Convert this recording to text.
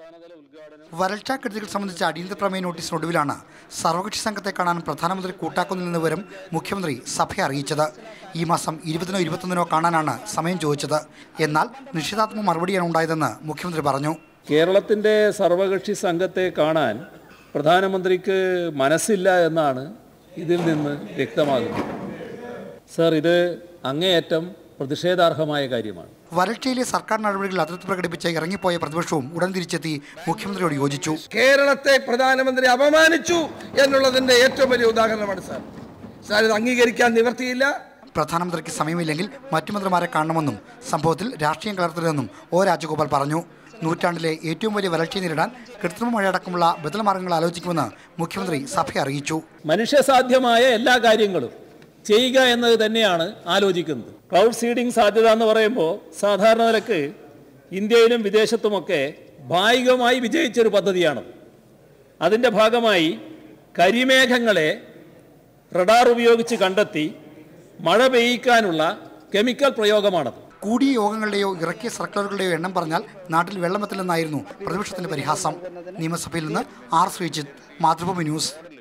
വരൾച്ചാ കെടുതികൾ സംബന്ധിച്ച അടിയന്തര പ്രമേയ നോട്ടീസിനൊടുവിലാണ് സർവകക്ഷി സംഘത്തെ കാണാൻ പ്രധാനമന്ത്രി കൂട്ടാക്കുന്നില്ലെന്ന വിവരം മുഖ്യമന്ത്രി സഭയെ അറിയിച്ചത് ഈ മാസം ഇരുപതിനോ ഇരുപത്തൊന്നിനോ കാണാനാണ് സമയം ചോദിച്ചത് എന്നാൽ നിശ്ചിതാത്മക മറുപടിയാണ് ഉണ്ടായതെന്ന് മുഖ്യമന്ത്രി പറഞ്ഞു കേരളത്തിൻ്റെ സർവകക്ഷി സംഘത്തെ കാണാൻ പ്രധാനമന്ത്രിക്ക് മനസ്സില്ല എന്നാണ് ഇതിൽ നിന്ന് വ്യക്തമാകുന്നത് സർ ഇത് അങ്ങേയറ്റം പ്രതിഷേധാർഹമായ കാര്യമാണ് വരൾച്ചയിലെ സർക്കാർ നടപടികളിൽ അതൃപ്തി പ്രകടിപ്പിച്ച് ഇറങ്ങിപ്പോയ പ്രതിപക്ഷവും ഉടൻ തിരിച്ചെത്തി മുഖ്യമന്ത്രിയോട് യോജിച്ചു കേരളത്തെ പ്രധാനമന്ത്രി അപമാനിച്ചു എന്നുള്ളതിന്റെ ഏറ്റവും വലിയ ഉദാഹരണമാണ് സാർ സാർ ഇത് അംഗീകരിക്കാൻ നിവർത്തിയില്ല പ്രധാനമന്ത്രിക്ക് സമയമില്ലെങ്കിൽ മറ്റു മന്ത്രിമാരെ കാണണമെന്നും സംഭവത്തിൽ രാഷ്ട്രീയം കലർത്തരുതെന്നും ഒ രാജഗോപാൽ പറഞ്ഞു നൂറ്റാണ്ടിലെ ഏറ്റവും വലിയ വരൾച്ചയെ നേരിടാൻ കൃത്രിമ മഴയടക്കമുള്ള ബദൽ മാർഗങ്ങൾ ആലോചിക്കുമെന്ന് മുഖ്യമന്ത്രി സഭയെ അറിയിച്ചു മനുഷ്യസാധ്യമായ എല്ലാ കാര്യങ്ങളും ചെയ്യുക എന്നത് തന്നെയാണ് ആലോചിക്കുന്നത് ക്ലൗഡ് സീഡിംഗ് സാധ്യത എന്ന് പറയുമ്പോൾ സാധാരണ നിലക്ക് ഇന്ത്യയിലും വിദേശത്തുമൊക്കെ ഭാഗികമായി വിജയിച്ചൊരു പദ്ധതിയാണ് അതിൻ്റെ ഭാഗമായി കരിമേഘങ്ങളെ റഡാർ ഉപയോഗിച്ച് കണ്ടെത്തി മഴ പെയ്യിക്കാനുള്ള കെമിക്കൽ പ്രയോഗമാണത് കൂടിയ യോഗങ്ങളുടെയോ ഇറക്കിയ സർക്കുലറുകളുടെയോ എണ്ണം പറഞ്ഞാൽ നാട്ടിൽ വെള്ളമെത്തില്ലെന്നായിരുന്നു പ്രതിപക്ഷത്തിന്റെ പരിഹാസം നിയമസഭയിൽ നിന്ന് ആർ ശ്രീജിത്ത് മാതൃഭൂമി ന്യൂസ്